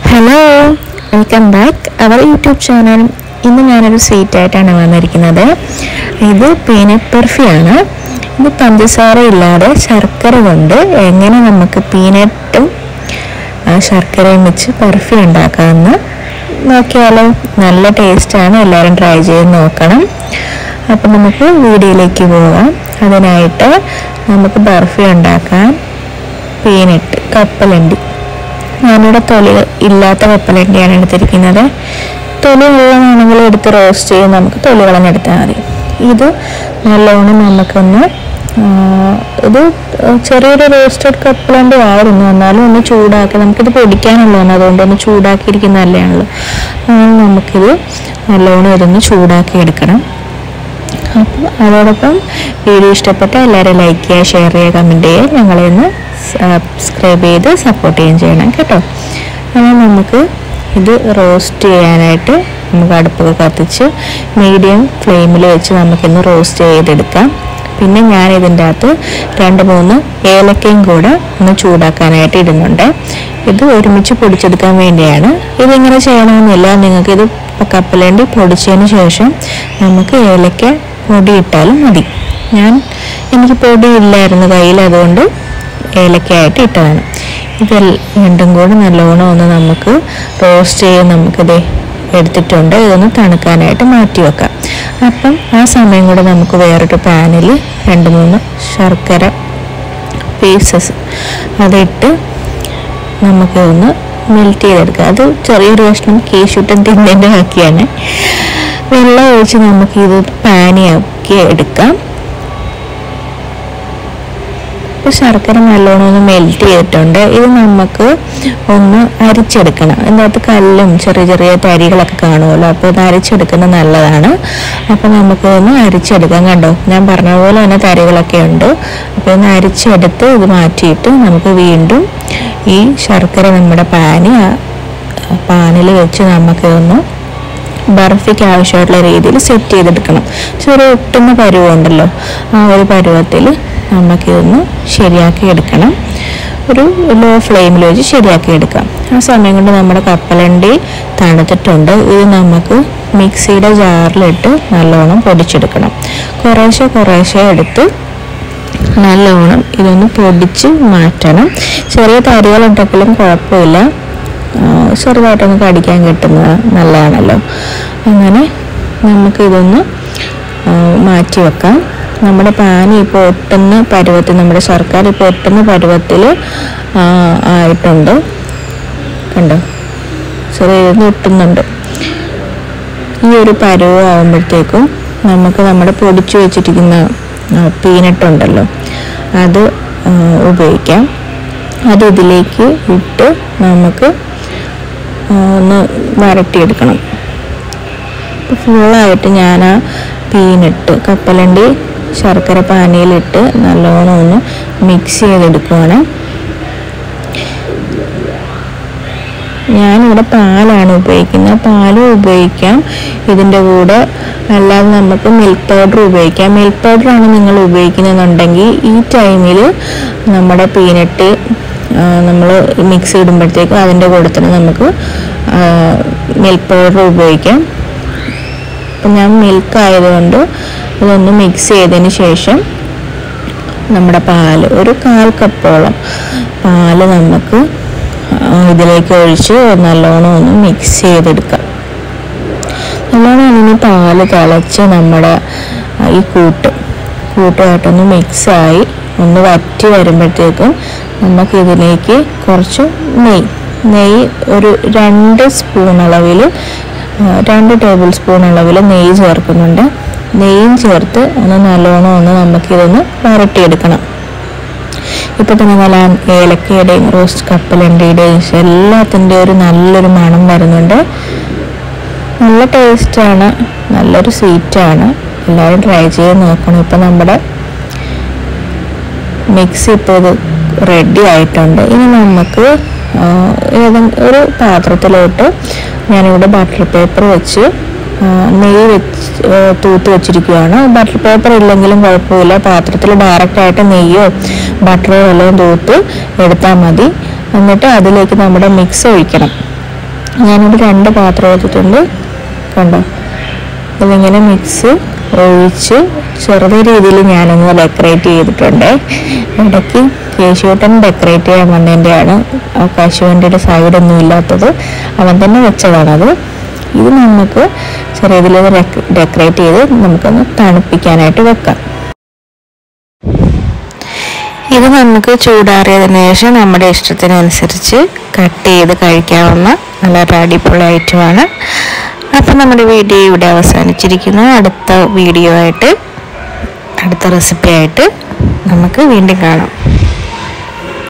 hello welcome back our YouTube channel ഇന്ന് ഞാനൊരു sweet ആയിട്ടാണ് വന്നിരിക്കുന്നത് ഇത് പീനട്ട് ബർഫിയാണ് ഇത് പഞ്ചസാര ഇല്ലാതെ ശർക്കര കൊണ്ട് എങ്ങനെ നമുക്ക് പീനട്ടും ആ, ശർക്കരയും വെച്ച് ബർഫി ഉണ്ടാക്കാമെന്ന് നോക്കിയാലോ നല്ല ടേസ്റ്റാണ് എല്ലാവരും ട്രൈ ചെയ്ത് നോക്കണം അപ്പം നമുക്ക് വീഡിയോയിലേക്ക് പോകാം അതിനായിട്ട് നമുക്ക് ബർഫി ഉണ്ടാക്കാൻ പീനട്ട് കപ്പലണ്ടി ഞാനിവിടെ തൊലി ഇല്ലാത്ത കപ്പലണ്ടിയാണ് എടുത്തിരിക്കുന്നത് തൊലി ഉള്ളതാണെങ്കിൽ എടുത്ത് റോസ്റ്റ് ചെയ്ത് നമുക്ക് തൊലി കളഞ്ഞെടുത്താൽ മതി ഇത് നല്ലോണം നമുക്കൊന്ന് ആ, ഇത് ചെറിയൊരു റോസ്റ്റഡ് കപ്പലണ്ടി ആയിരുന്നു എന്നാലും ഒന്ന് ചൂടാക്കി നമുക്കിത് പൊടിക്കാനുള്ളതാണ് അതുകൊണ്ട് ഒന്ന് ചൂടാക്കിയിരിക്കുന്നതല്ലേയാണല്ലോ അങ്ങനെ നമുക്കിത് നല്ലോണം ഇതൊന്ന് ചൂടാക്കി എടുക്കണം അപ്പോൾ അതോടൊപ്പം വീഡിയോ ഇഷ്ടപ്പെട്ട എല്ലാവരും ലൈക്ക് ചെയ്യുക ഷെയർ ചെയ്യുക കമൻറ്റ് ചെയ്യുക ഞങ്ങളെ ഒന്ന് സബ്സ്ക്രൈബ് ചെയ്ത് സപ്പോർട്ട് ചെയ്യുകയും ചെയ്യണം കേട്ടോ അങ്ങനെ നമുക്ക് ഇത് റോസ്റ്റ് ചെയ്യാനായിട്ട് നമുക്ക് അടുപ്പൊക്കെ കത്തിച്ച് മീഡിയം ഫ്ലെയിമിൽ വെച്ച് നമുക്കിന്ന് റോസ്റ്റ് ചെയ്തെടുക്കാം പിന്നെ ഞാൻ ഇതിൻ്റെ അകത്ത് രണ്ട് മൂന്ന് ഏലക്കയും കൂടെ ഒന്ന് ചൂടാക്കാനായിട്ട് ഇടുന്നുണ്ട് ഇത് ഒരുമിച്ച് പൊടിച്ചെടുക്കാൻ വേണ്ടിയാണ് ഇതിങ്ങനെ ചെയ്യണമെന്നില്ല നിങ്ങൾക്കിത് കപ്പലണ്ടി പൊടിച്ചതിന് ശേഷം നമുക്ക് ഏലക്ക പൊടി ഇട്ടാലും മതി ഞാൻ എനിക്ക് പൊടി ഇല്ലായിരുന്നു കയ്യിൽ അതുകൊണ്ട് ഏലക്കയായിട്ട് ഇട്ടതാണ് ഇത് രണ്ടും കൂടെ നല്ലോണം ഒന്ന് നമുക്ക് റോസ്റ്റ് ചെയ്ത് നമുക്കിത് എടുത്തിട്ടുണ്ട് ഇതൊന്ന് തണുക്കാനായിട്ട് മാറ്റി വെക്കാം അപ്പം ആ സമയം കൂടെ നമുക്ക് വേറൊരു പാനിൽ രണ്ട് മൂന്ന് ശർക്കര പീസസ് അതിട്ട് നമുക്ക് ഒന്ന് മെൽറ്റ് ചെയ്തെടുക്കാം അത് ചെറിയൊരു കഷ്ണം കേശുട്ടൻ തിന്നേൻ്റെ ബാക്കിയാണ് വെള്ളം ഒഴിച്ച് നമുക്ക് ഇത് പാനിയാക്കി എടുക്കാം ഇപ്പോൾ ശർക്കര നല്ലോണം ഒന്ന് മെൽറ്റ് ചെയ്തിട്ടുണ്ട് ഇത് നമുക്ക് ഒന്ന് അരിച്ചെടുക്കണം ഇതിനകത്ത് കല്ലും ചെറിയ ചെറിയ തരികളൊക്കെ കാണുമല്ലോ അപ്പോൾ ഇത് അരിച്ചെടുക്കുന്നത് നല്ലതാണ് അപ്പോൾ നമുക്ക് ഒന്ന് അരിച്ചെടുക്കാം കണ്ടോ ഞാൻ പറഞ്ഞ പോലെ തന്നെ തരികളൊക്കെ ഉണ്ട് അപ്പോൾ ഒന്ന് അരിച്ചെടുത്ത് ഇത് മാറ്റിയിട്ട് നമുക്ക് വീണ്ടും ഈ ശർക്കര നമ്മുടെ പാനി പാനിൽ വെച്ച് നമുക്ക് ഒന്ന് ബർഫിക്ക് ആവശ്യമായിട്ടുള്ള രീതിയിൽ സെറ്റ് ചെയ്തെടുക്കണം ചെറിയ ഒട്ടുന്ന പരുവമുണ്ടല്ലോ ആ ഒരു പരുവത്തിൽ നമുക്കിതൊന്ന് ശരിയാക്കി എടുക്കണം ഒരു ലോ ഫ്ലെയിമിൽ വെച്ച് ശരിയാക്കി എടുക്കാം ആ സമയം കൊണ്ട് നമ്മുടെ കപ്പലണ്ടി തണുത്തിട്ടുണ്ട് ഇത് നമുക്ക് മിക്സിയുടെ ജാറിലിട്ട് നല്ലോണം പൊടിച്ചെടുക്കണം കുറേശ്ശെ കുറേശ്ശെ എടുത്ത് നല്ലോണം ഇതൊന്ന് പൊടിച്ച് മാറ്റണം ചെറിയ തരികളുണ്ടെങ്കിലും കുഴപ്പമില്ല ആ, ചെറുതായിട്ടൊന്ന് കടിക്കാൻ കിട്ടുന്നത് നല്ലതാണല്ലോ അങ്ങനെ നമുക്കിതൊന്ന് ആ, മാറ്റി വെക്കാം നമ്മുടെ പാനി ഇപ്പോൾ ഒട്ടുന്ന പരുവത്തിൽ നമ്മുടെ സർക്കാർ ഇപ്പോൾ ഒട്ടുന്ന പരുവത്തിൽ ആ, ആയിട്ടുണ്ട് കണ്ടോ ചെറിയ ഇത് ഒട്ടുന്നുണ്ട് ഈ ഒരു പരുവം ആകുമ്പോഴത്തേക്കും നമുക്ക് നമ്മുടെ പൊടിച്ചു വെച്ചിരിക്കുന്ന പീനട്ട് ഉണ്ടല്ലോ അത് ആ, ഉപയോഗിക്കാം അത് ഇതിലേക്ക് ഇട്ട് നമുക്ക് ആ, ഒന്ന് വരട്ടിയെടുക്കണം അപ്പോൾ ഫുള്ളായിട്ട് ഞാൻ ആ പീനട്ട് കപ്പലണ്ടി ശർക്കര പാനിയിലിട്ട് നല്ലോണം ഒന്ന് മിക്സ് ചെയ്തെടുക്കുവാണ് ഞാനിവിടെ പാലാണ് ഉപയോഗിക്കുന്നത് പാലും ഉപയോഗിക്കാം ഇതിൻ്റെ കൂടെ അല്ലാതെ നമുക്ക് മിൽക്ക് പൗഡർ ഉപയോഗിക്കാം മിൽക്ക് പൗഡറാണ് നിങ്ങൾ ഉപയോഗിക്കുന്നതെന്നുണ്ടെങ്കിൽ ഈ ടൈമിൽ നമ്മുടെ പീനട്ട് നമ്മൾ മിക്സ് ഇടുമ്പോഴത്തേക്കും അതിൻ്റെ കൂടെ തന്നെ നമുക്ക് മിൽക്ക് പൗഡർ ഉപയോഗിക്കാം അപ്പം ഞാൻ മിൽക്ക് ആയതുകൊണ്ട് ഇതൊന്ന് മിക്സ് ചെയ്തതിന് ശേഷം നമ്മുടെ പാല് ഒരു കാൽ കപ്പോളം പാല് നമുക്ക് ആ, ഇതിലേക്ക് ഒഴിച്ച് നല്ലോണം ഒന്ന് മിക്സ് ചെയ്തെടുക്കാം നല്ലോണം അതിന് പാല് തിളച്ച് നമ്മുടെ ആ, ഈ കൂട്ട് കൂട്ടുമായിട്ടൊന്ന് മിക്സായി ഒന്ന് വറ്റി വരുമ്പോഴത്തേക്കും നമുക്ക് ഇതിലേക്ക് കുറച്ച് നെയ്യ് നെയ്യ് ഒരു രണ്ട് സ്പൂൺ അളവിൽ ആ, രണ്ട് ടേബിൾ സ്പൂൺ അളവിൽ നെയ്യ് ചേർക്കുന്നുണ്ട് നെയ്യും ചേർത്ത് ഒന്ന് നല്ലോണം ഒന്ന് നമുക്കിതൊന്ന് വരട്ടിയെടുക്കണം ഇപ്പൊ തന്നെ നല്ല ഏലക്കയുടെയും റോസ്റ്റ് കപ്പലണ്ടിയുടെയും എല്ലാത്തിൻ്റെ ഒരു നല്ലൊരു മണം വരുന്നുണ്ട് നല്ല ടേസ്റ്റാണ് നല്ലൊരു സ്വീറ്റാണ് എല്ലാവരും ട്രൈ ചെയ്ത് നോക്കണം ഇപ്പം നമ്മുടെ മിക്സ് ഇപ്പോൾ ഇത് റെഡി ആയിട്ടുണ്ട് ഇനി നമുക്ക് ആ, ഏതെങ്കിലും ഒരു പാത്രത്തിലോട്ട് ഞാനിവിടെ ബട്ടർ പേപ്പർ വെച്ച് ആ, നെയ്യ് വെച്ച് ആ, തൂത്ത് വെച്ചിരിക്കുകയാണ് ബട്ടർ പേപ്പർ ഇല്ലെങ്കിലും കുഴപ്പമില്ല പാത്രത്തിൽ ഡയറക്റ്റായിട്ട് നെയ്യോ ബട്ടറോ വല്ലതും തൂത്ത് എടുത്താൽ മതി എന്നിട്ട് അതിലേക്ക് നമ്മുടെ മിക്സ് ഒഴിക്കണം ഞാനിവിടെ രണ്ട് പാത്രം എടുത്തിട്ടുണ്ട് കണ്ടോ ഇതിങ്ങനെ മിക്സ് ഒഴിച്ച് ചെറിയ രീതിയിൽ ഞാനൊന്ന് ഡെക്കറേറ്റ് ചെയ്തിട്ടുണ്ട് ഇടയ്ക്ക് കേശുവട്ടൻ ഡെക്കറേറ്റ് ചെയ്യാൻ വന്നതിൻ്റെയാണ് ആ കശുവണ്ടിയുടെ സൈഡൊന്നും ഇല്ലാത്തത് അവൻ തന്നെ വെച്ചതാണത് ഇത് നമുക്ക് ചെറിയ രീതിയിൽ ഡെക്കറേറ്റ് ചെയ്ത് നമുക്കൊന്ന് തണുപ്പിക്കാനായിട്ട് വെക്കാം ഇത് നമുക്ക് ചൂടാറിയതിന് ശേഷം നമ്മുടെ ഇഷ്ടത്തിനനുസരിച്ച് കട്ട് ചെയ്ത് കഴിക്കാവുന്ന നല്ല അടിപൊളി ഐറ്റമാണ് അപ്പം നമ്മുടെ വീഡിയോ ഇവിടെ അവസാനിച്ചിരിക്കുന്നു അടുത്ത വീഡിയോ ആയിട്ട് അടുത്ത റെസിപ്പി ആയിട്ട് നമുക്ക് വീണ്ടും കാണാം